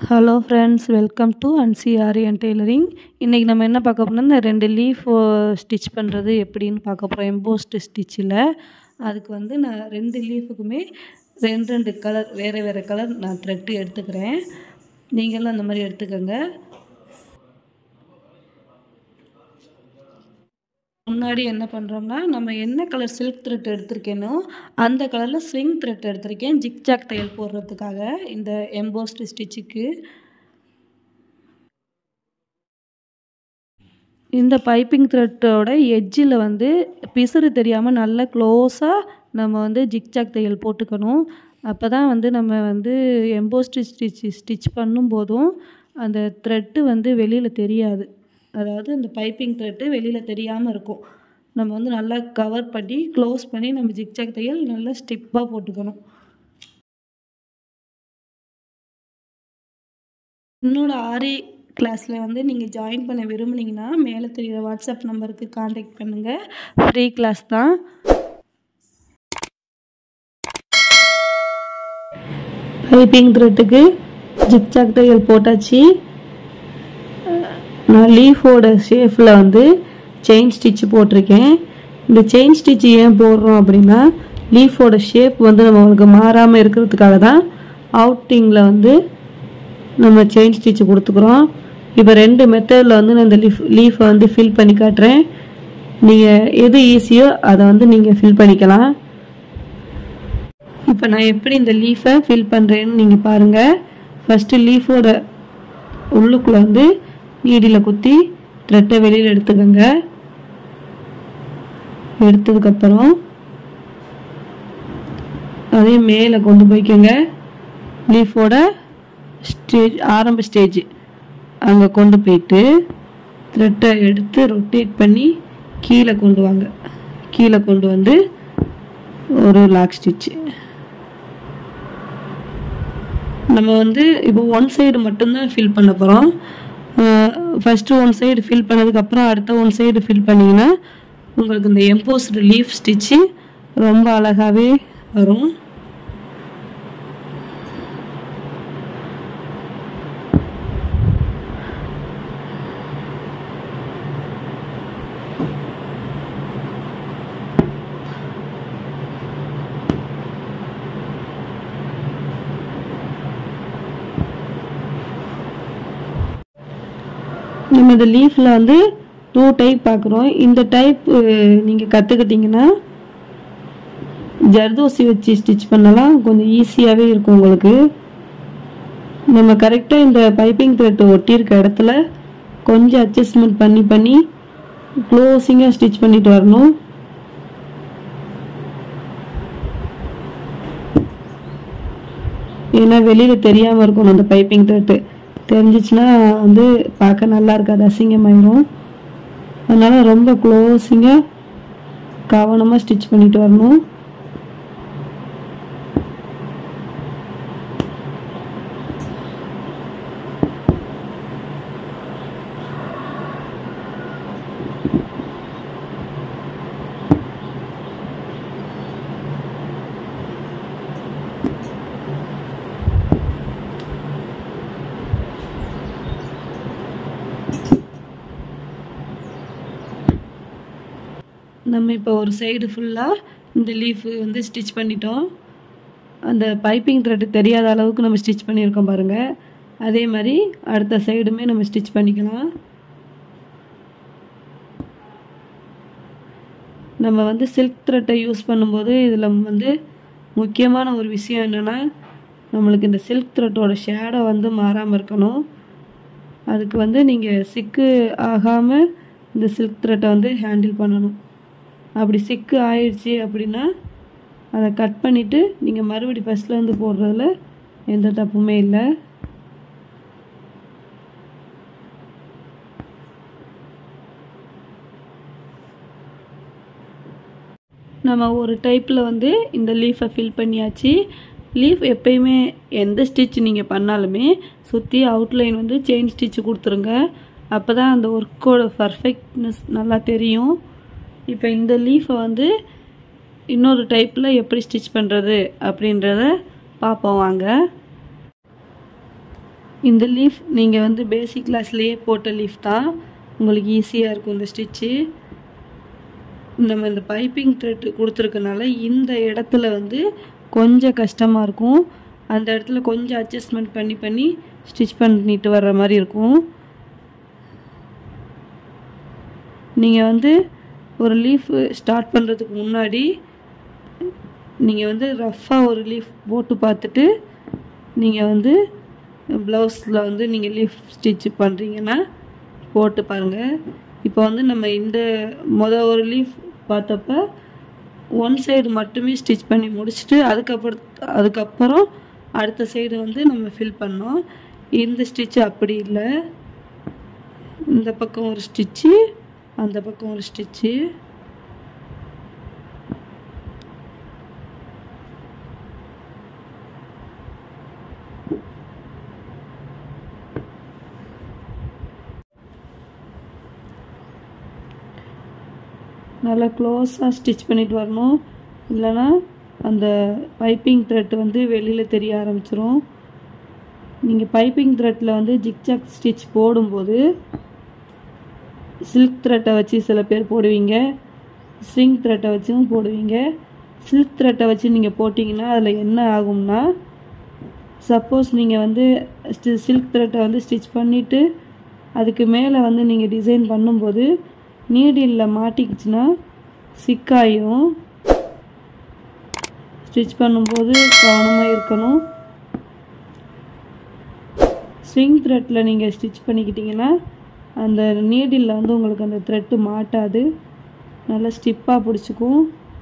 hello friends welcome to அன்சிஆரி and tailoring இன்றைக்கி நம்ம என்ன பார்க்க போறோம்னா இந்த ரெண்டு லீஃப் ஸ்டிச் பண்ணுறது எப்படின்னு பார்க்க போகிறோம் எம்போஸ்டு ஸ்டிச்சில் அதுக்கு வந்து நான் ரெண்டு லீஃபுக்குமே ரெண்டு ரெண்டு கலர் வேறு வேறு கலர் நான் த்ரெட்டு எடுத்துக்கிறேன் நீங்களும் அந்த மாதிரி எடுத்துக்கோங்க முன்னாடி என்ன பண்ணுறோம்னா நம்ம என்ன கலர் சில்க் த்ரெட் எடுத்திருக்கேனோ அந்த கலரில் ஸ்விங் த்ரெட் எடுத்திருக்கேன் ஜிக்ஜாக் தையல் போடுறதுக்காக இந்த எம்போஸ்டு ஸ்டிச்சுக்கு இந்த பைப்பிங் த்ரெட்டோட எட்ஜில் வந்து பிசுறு தெரியாமல் நல்லா க்ளோஸாக நம்ம வந்து ஜிக்ஜாக் தையல் போட்டுக்கணும் அப்போ தான் வந்து நம்ம வந்து எம்போஸ்டு ஸ்டிச் ஸ்டிச் பண்ணும்போதும் அந்த த்ரெட்டு வந்து வெளியில் தெரியாது அதாவது அந்த பைப்பிங் த்ரெட்டு வெளியில் தெரியாமல் இருக்கும் நம்ம வந்து நல்லா கவர் பண்ணி க்ளோஸ் பண்ணி நம்ம ஜிக்ஜாக் தையல் நல்லா ஸ்டிப்பாக போட்டுக்கணும் என்னோட ஆரி கிளாஸில் வந்து நீங்கள் ஜாயின் பண்ண விரும்புனீங்கன்னா மேலே தெரிகிற வாட்ஸ்அப் நம்பருக்கு காண்டாக்ட் பண்ணுங்கள் ஃப்ரீ கிளாஸ் தான் பைப்பிங் த்ரெட்டுக்கு ஜிக்ஜாக் தையல் போட்டாச்சு நான் லீஃபோட ஷேஃபில் வந்து செயின் ஸ்டிச் போட்டிருக்கேன் இந்த செயின் ஸ்டிச் ஏன் போடுறோம் அப்படின்னா லீஃபோட ஷேப் வந்து நம்மளுக்கு மாறாமல் இருக்கிறதுக்காக தான் அவுட்டிங்கில் வந்து நம்ம செயின் ஸ்டிச் கொடுத்துக்குறோம் இப்போ ரெண்டு மெத்தடில் வந்து நான் இந்த லீஃப் லீஃபை வந்து ஃபில் பண்ணி காட்டுறேன் நீங்கள் எது ஈஸியோ அதை வந்து நீங்கள் ஃபில் பண்ணிக்கலாம் இப்போ நான் எப்படி இந்த லீஃபை ஃபில் பண்ணுறேன்னு நீங்கள் பாருங்கள் ஃபஸ்ட்டு லீஃபோட உள்ளுக்குள்ளே வந்து நீடியில் குத்தி த்ரெட்டை வெளியில் எடுத்துக்கோங்க எடுத்ததுக்கப்புறம் அதே மேலே கொண்டு போய்க்கோங்க லீஃபோட ஸ்டேஜ் ஆரம்ப ஸ்டேஜ் அங்கே கொண்டு போயிட்டு த்ரெட்டை எடுத்து ரொட்டேட் பண்ணி கீழே கொண்டு வாங்க கீழே கொண்டு வந்து ஒரு லாக் ஸ்டிச்சு நம்ம வந்து இப்போ ஒன் சைடு மட்டும்தான் ஃபில் பண்ண போகிறோம் ஃபஸ்ட்டு ஒன் சைடு ஃபில் பண்ணதுக்கப்புறம் அடுத்த ஒன் சைடு ஃபில் பண்ணிங்கன்னா உங்களுக்கு இந்த எம்போஸ்டு லீஃப் ஸ்டிச்சு ரொம்ப அழகாகவே வரும் நம்ம இந்த லீஃபில் வந்து டூ டைப் பார்க்குறோம் இந்த டைப் நீங்கள் கற்றுக்கிட்டிங்கன்னா ஜர்தோசி வச்சு ஸ்டிச் பண்ணலாம் கொஞ்சம் ஈஸியாகவே இருக்கும் உங்களுக்கு நம்ம கரெக்டாக இந்த பைப்பிங் த்ரெட் ஒட்டியிருக்க இடத்துல கொஞ்சம் அட்ஜஸ்ட்மெண்ட் பண்ணி பண்ணி க்ளோஸிங்காக ஸ்டிச் பண்ணிட்டு வரணும் ஏன்னா வெளியில் தெரியாமல் இருக்கணும் அந்த பைப்பிங் த்ரெட்டு தெரிஞ்சிச்சுன்னா வந்து பார்க்க நல்லா இருக்காது அசிங்கமாயிடும் அதனால் ரொம்ப க்ளோஸிங்காக கவனமாக ஸ்டிச் பண்ணிட்டு வரணும் நம்ம இப்போ ஒரு சைடு ஃபுல்லாக இந்த லீஃபு வந்து ஸ்டிச் பண்ணிட்டோம் அந்த பைப்பிங் த்ரெட்டு தெரியாத அளவுக்கு நம்ம ஸ்டிச் பண்ணியிருக்கோம் பாருங்கள் அதே மாதிரி அடுத்த சைடுமே நம்ம ஸ்டிச் பண்ணிக்கலாம் நம்ம வந்து சில்க் த்ரெட்டை யூஸ் பண்ணும்போது இதில் வந்து முக்கியமான ஒரு விஷயம் என்னென்னா நம்மளுக்கு இந்த சில்க் த்ரெட்டோட ஷேடோ வந்து மாறாமல் இருக்கணும் அதுக்கு வந்து நீங்கள் சிக்கு ஆகாமல் இந்த சில்க் த்ரெட்டை வந்து ஹேண்டில் பண்ணணும் அப்படி சிக்கு ஆயிடுச்சு அப்படின்னா அதை கட் பண்ணிவிட்டு நீங்கள் மறுபடி ஃபஸ்ட்லேருந்து போடுறதுல எந்த தப்புமே இல்லை நம்ம ஒரு டைப்பில் வந்து இந்த லீஃபை ஃபில் பண்ணியாச்சு லீஃப் எப்பயுமே எந்த ஸ்டிச் நீங்கள் பண்ணாலுமே சுற்றி அவுட்லைன் வந்து செயின் ஸ்டிச் கொடுத்துருங்க அப்போ தான் அந்த ஒர்க்கோட பர்ஃபெக்ட்னஸ் நல்லா தெரியும் இப்போ இந்த லீஃபை வந்து இன்னொரு டைப்பில் எப்படி ஸ்டிச் பண்ணுறது அப்படின்றத பார்ப்போம் வாங்க இந்த லீஃப் நீங்கள் வந்து பேசிக் கிளாஸ்லேயே போட்ட லீஃப் தான் உங்களுக்கு ஈஸியாக இருக்கும் இந்த ஸ்டிச்சு நம்ம இந்த பைப்பிங் த்ரெட் கொடுத்துருக்கனால இந்த இடத்துல வந்து கொஞ்சம் கஷ்டமாக இருக்கும் அந்த இடத்துல கொஞ்சம் அட்ஜஸ்ட்மெண்ட் பண்ணி பண்ணி ஸ்டிச் பண்ணிட்டு வர்ற மாதிரி இருக்கும் நீங்கள் வந்து ஒரு லீஃப் ஸ்டார்ட் பண்ணுறதுக்கு முன்னாடி நீங்கள் வந்து ரஃப்பாக ஒரு லீஃப் போட்டு பார்த்துட்டு நீங்கள் வந்து ப்ளவுஸில் வந்து நீங்கள் லீஃப் ஸ்டிச் பண்ணுறீங்கன்னா போட்டு பாருங்கள் இப்போ வந்து நம்ம இந்த மொதல் ஒரு லீஃப் பார்த்தப்ப ஒன் சைடு மட்டுமே ஸ்டிச் பண்ணி முடிச்சுட்டு அதுக்கப்புறம் அதுக்கப்புறம் அடுத்த சைடு வந்து நம்ம ஃபில் பண்ணோம் இந்த ஸ்டிச்சு அப்படி இல்லை இந்த பக்கம் ஒரு ஸ்டிச்சு அந்த பக்கம் ஒரு ஸ்டிச்சு நல்லா க்ளோஸாக ஸ்டிச் பண்ணிட்டு வரணும் இல்லைன்னா அந்த பைப்பிங் த்ரெட் வந்து வெளியில் தெரிய ஆரம்பிச்சிரும் நீங்கள் பைப்பிங் த்ரெட்டில் வந்து ஜிக்ஜாக் ஸ்டிச் போடும்போது சில்க் த்ரெட்டை வச்சு சில பேர் போடுவீங்க ஸ்ட்ரிங் த்ரெட்டை வச்சும் போடுவீங்க சில்க் த்ரெட்டை வச்சு நீங்கள் போட்டிங்கன்னா அதில் என்ன ஆகும்னா சப்போஸ் நீங்கள் வந்து சில்க் த்ரெட்டை வந்து ஸ்டிச் பண்ணிவிட்டு அதுக்கு மேலே வந்து நீங்கள் டிசைன் பண்ணும்போது நீடிலில் மாட்டிக்கிச்சுன்னா சிக்காயும் ஸ்டிச் பண்ணும்போது கவனமாக இருக்கணும் ஸ்விங் த்ரெட்டில் நீங்கள் ஸ்டிச் பண்ணிக்கிட்டிங்கன்னா அந்த நீடிலில் வந்து உங்களுக்கு அந்த த்ரெட்டு மாட்டாது நல்லா ஸ்டிப்பாக பிடிச்சிக்கும்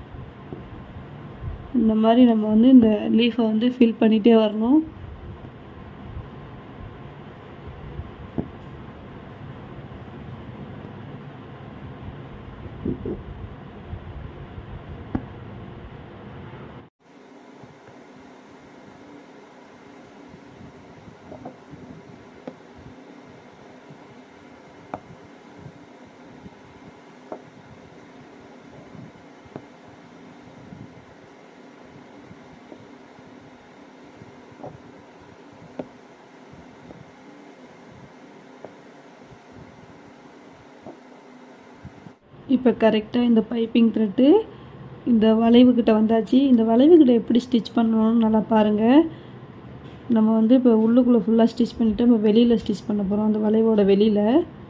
இந்த மாதிரி நம்ம வந்து இந்த லீஃபை வந்து ஃபில் பண்ணிகிட்டே வரணும் இப்போ கரெக்டாக இந்த பைப்பிங் த்ரெட்டு இந்த வளைவுக்கிட்ட வந்தாச்சு இந்த வளைவுக்கிட்ட எப்படி ஸ்டிச் பண்ணணும்னு நல்லா பாருங்கள் நம்ம வந்து இப்போ உள்ளுக்குள்ளே ஃபுல்லாக ஸ்டிச் பண்ணிவிட்டு நம்ம வெளியில் ஸ்டிச் பண்ண போகிறோம் அந்த வளைவோட வெளியில்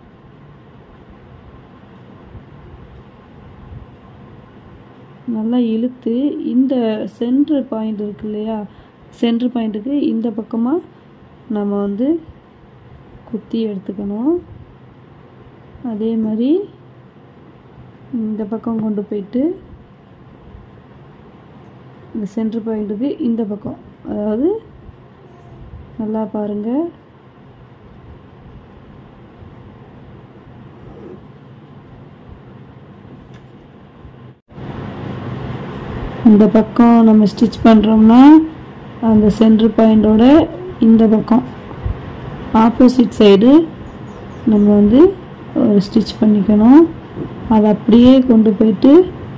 நல்லா இழுத்து இந்த சென்ட்ரு பாயிண்ட் இருக்கு இல்லையா சென்ட்ரு பாயிண்ட்டுக்கு இந்த பக்கமாக நம்ம வந்து குத்தி எடுத்துக்கணும் அதே மாதிரி இந்த பக்கம் கொண்டு போயிட்டு இந்த சென்ட்ரு பாயிண்ட்டுக்கு இந்த பக்கம் அதாவது நல்லா பாருங்கள் இந்த பக்கம் நம்ம ஸ்டிச் பண்ணுறோம்னா அந்த சென்ட்ரு பாயிண்டோட இந்த பக்கம் ஆப்போசிட் சைடு நம்ம வந்து ஒரு ஸ்டிச் பண்ணிக்கணும் அதை அப்படியே கொண்டு போயிட்டு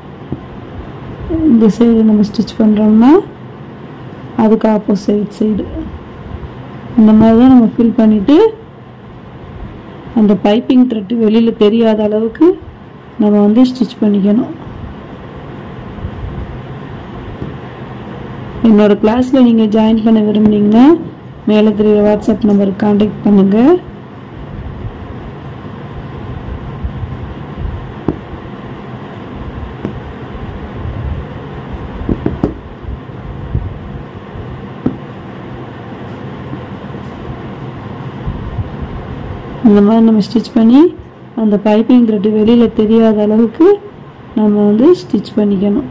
இந்த சைடு நம்ம ஸ்டிச் பண்ணுறோம்னா அதுக்கு ஆப்போசிட் சைடு இந்த மாதிரி தான் நம்ம ஃபில் பண்ணிவிட்டு அந்த பைப்பிங் த்ரெட்டு வெளியில் தெரியாத அளவுக்கு நம்ம வந்து ஸ்டிச் பண்ணிக்கணும் என்னோட கிளாஸில் நீங்கள் ஜாயின் பண்ண விரும்புனீங்கன்னா மேலே தெரியுற வாட்ஸ்அப் நம்பருக்கு காண்டாக்ட் பண்ணுங்கள் இந்த மாதிரி நம்ம ஸ்டிச் பண்ணி அந்த பைப்பிங் த்ரெட்டு வெளியில் தெரியாத அளவுக்கு நம்ம வந்து ஸ்டிச் பண்ணிக்கணும்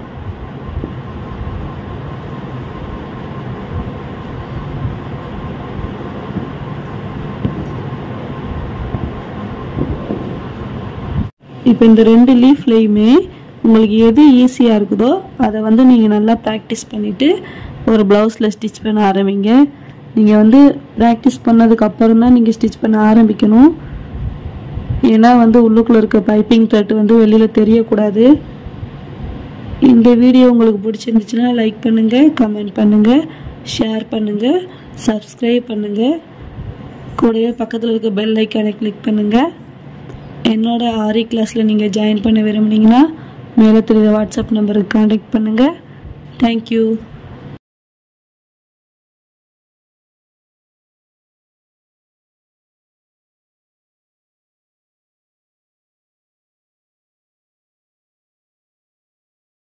இப்போ இந்த ரெண்டு லீஃப்லேயுமே உங்களுக்கு எது ஈஸியாக இருக்குதோ அதை வந்து நீங்கள் நல்லா ப்ராக்டிஸ் பண்ணிவிட்டு ஒரு ப்ளவுஸில் ஸ்டிச் பண்ண ஆரம்பிங்க நீங்கள் வந்து ப்ராக்டிஸ் பண்ணதுக்கு அப்புறம் தான் நீங்கள் ஸ்டிச் பண்ண ஆரம்பிக்கணும் ஏன்னா வந்து உள்ளுக்குள்ளே இருக்க பைப்பிங் த்ரெட் வந்து வெளியில் தெரியக்கூடாது இந்த வீடியோ உங்களுக்கு பிடிச்சிருந்துச்சுன்னா லைக் பண்ணுங்கள் கமெண்ட் பண்ணுங்கள் ஷேர் பண்ணுங்கள் சப்ஸ்கிரைப் பண்ணுங்கள் கூடவே பக்கத்தில் இருக்க பெல் ஐக்கானை கிளிக் பண்ணுங்கள் என்னோட ஆரி கிளாஸில் நீங்கள் ஜாயின் பண்ண விரும்புனீங்கன்னா மேலே தெரியுற வாட்ஸ்அப் நம்பருக்கு காண்டாக்ட் பண்ணுங்கள் தேங்க்யூ